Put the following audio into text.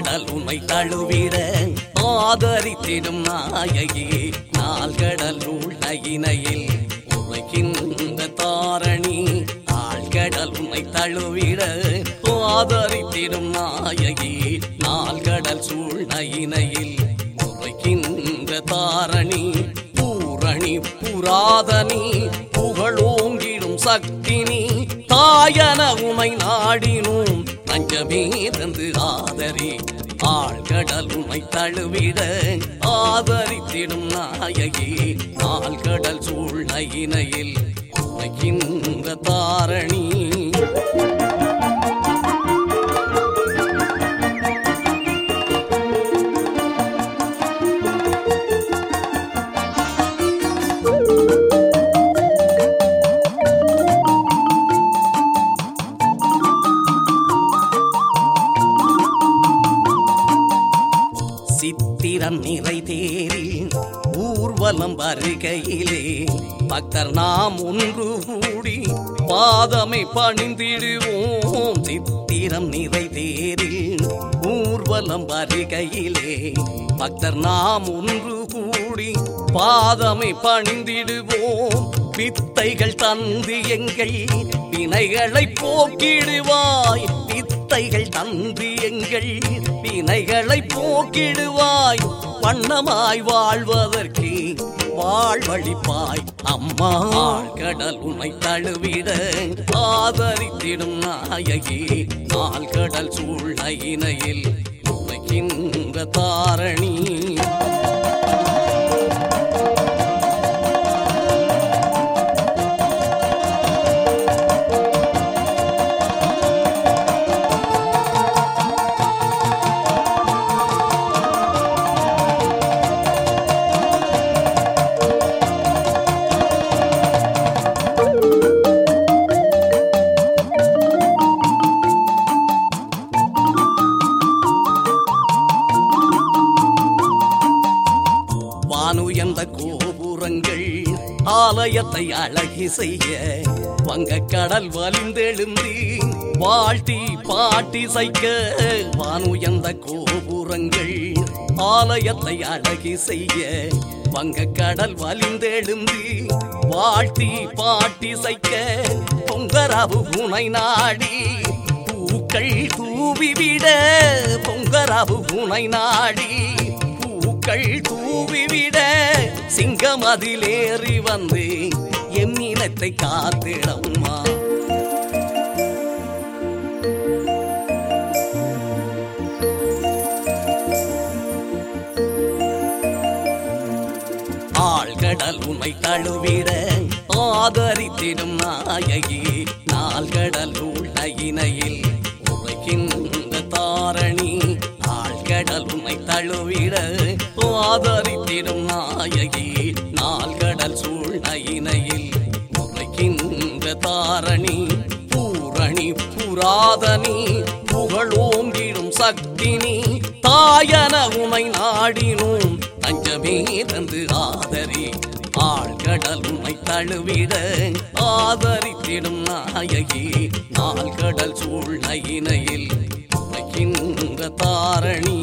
ஆழ்கடல் உமை தழுவிட ஆதரித்திடும் நாயகி நாள்கடல் உள்நகினையில் உரைக்கின்ற தாரணி ஆழ்கடல் உமை தழுவிட ஆதரித்திடும் நாயகி நாள்கடல் சூழ்நகினையில் உரைக்கின்ற தாரணி பூரணி புராதனி புகழோங்கிடும் சக்தினி தாயன உமை நாடினும் தஞ்சமே தந்து ஆதரி ஆழ்கடல் உமை தழுவிட ஆதரித்திடும் நாயகி ஆழ்கடல் சூழ்நயினையில் உமைக்கின்ற தாரணி சித்திரம் நிறை தேரில் ஊர்வலம் வருகையிலே பக்தர் நாம் ஒன்று கூடி பாதமை பணிந்திடுவோம் சித்திரம் நிறை தேரில் ஊர்வலம் வருகையிலே பக்தர் நாம் ஒன்று கூடி பாதமை பணிந்திடுவோம் வித்தைகள் தந்து எங்கள் வினைகளை போக்கிடுவாய் வித்தைகள் தந்து எங்கள் வினைகளை போக்கிடுவாய் வண்ணமாய் வாழ்வதற்கு வாழ்வழிப்பாய் அம்மா கடல் உமை தழுவிட ஆதரித்திடும் நாயகி கடல் சூழ்நயினையில் உமைக்கின்ற தாரணி வானுயர்ந்த கோபுரங்கள் ஆலயத்தை அழகி செய்ய வங்கக்கடல் வலிந்தெழுந்து வாழ்த்தி பாட்டி சைக்க வானுயர்ந்த கோபுரங்கள் ஆலயத்தை அழகி செய்ய வங்கக்கடல் வலிந்தெழுந்து வாழ்த்தி பாட்டி சைக்க பொங்கரவு உனை நாடி பூக்கள் தூவிவிட பொங்கரவு உனை நாடி பூக்கள் தூவிவிட சிங்கம் அதிலேறி வந்து என் இனத்தை காத்திடம்மா ஆழ்கடல் உமை தழுவிட ஆதரித்திடும் நாயகி நாள்கடல் உள்நயினையில் உரைக்கின்ற தாரணி ஆழ்கடல் உமை தழுவிட ஆதரித்திடும் நாயகி நாள்கடல் சூழ்நயினையில் உரைக்கின்ற தாரணி பூரணி புராதனி புகழோங்கிடும் சக்தினி தாயன உமை நாடினும் தஞ்சமே தந்து ஆதரி ஆழ்கடல் உமை தழுவிட ஆதரித்திடும் நாயகி நாள்கடல் சூழ்நயினையில் உமைக்கின்ற தாரணி